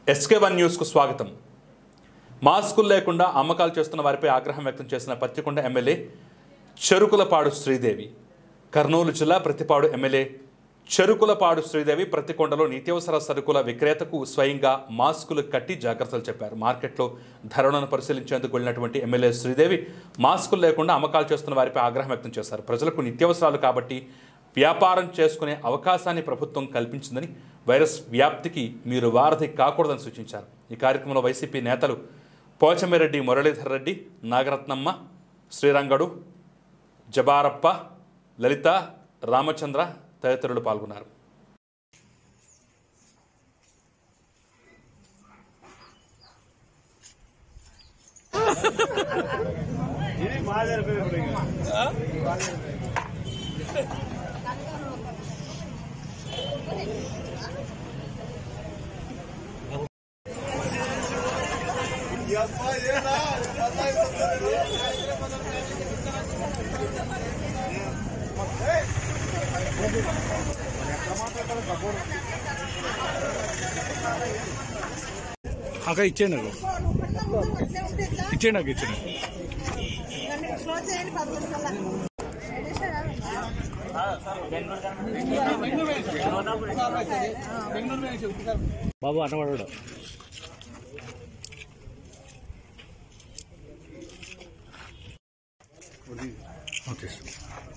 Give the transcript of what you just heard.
SK one న్యూస్కు స్వాగతం మాస్కులు లేకుండా అమ్మకాలు చేస్తున్న వారిపై ఆగ్రహం వ్యక్తం చేసిన పత్తికొండ ఎమ్మెల్యే చెరుకులపాడు శ్రీదేవి కర్నూలు జిల్లా ప్రతిపాడు ఎమ్మెల్యే చెరుకులపాడు శ్రీదేవి ప్రతికొండలో నిత్యావసర సరుకుల విక్రేతకు స్వయంగా మాస్కులు కట్టి జాగ్రత్తలు చెప్పారు మార్కెట్లో ధరలను పరిశీలించేందుకు వెళ్ళినటువంటి ఎమ్మెల్యే శ్రీదేవి మాస్కులు లేకుండా అమ్మకాలు చేస్తున్న వారిపై ఆగ్రహం వ్యక్తం చేశారు ప్రజలకు నిత్యావసరాలు కాబట్టి వ్యాపారం చేసుకునే అవకాశాన్ని ప్రభుత్వం కల్పించిందని వైరస్ వ్యాప్తికి మీరు వారధి కాకూడదని సూచించారు ఈ కార్యక్రమంలో వైసీపీ నేతలు పోచమిరెడ్డి మురళీధర్ రెడ్డి నాగరత్నమ్మ శ్రీరంగడు జబారప్ప లలిత రామచంద్ర తదితరులు పాల్గొన్నారు అక్క ఇచ్చేయండి నాకు ఇచ్చేయండి నాకు ఇచ్చేయండి బాబు అన్నవాడు ఓకే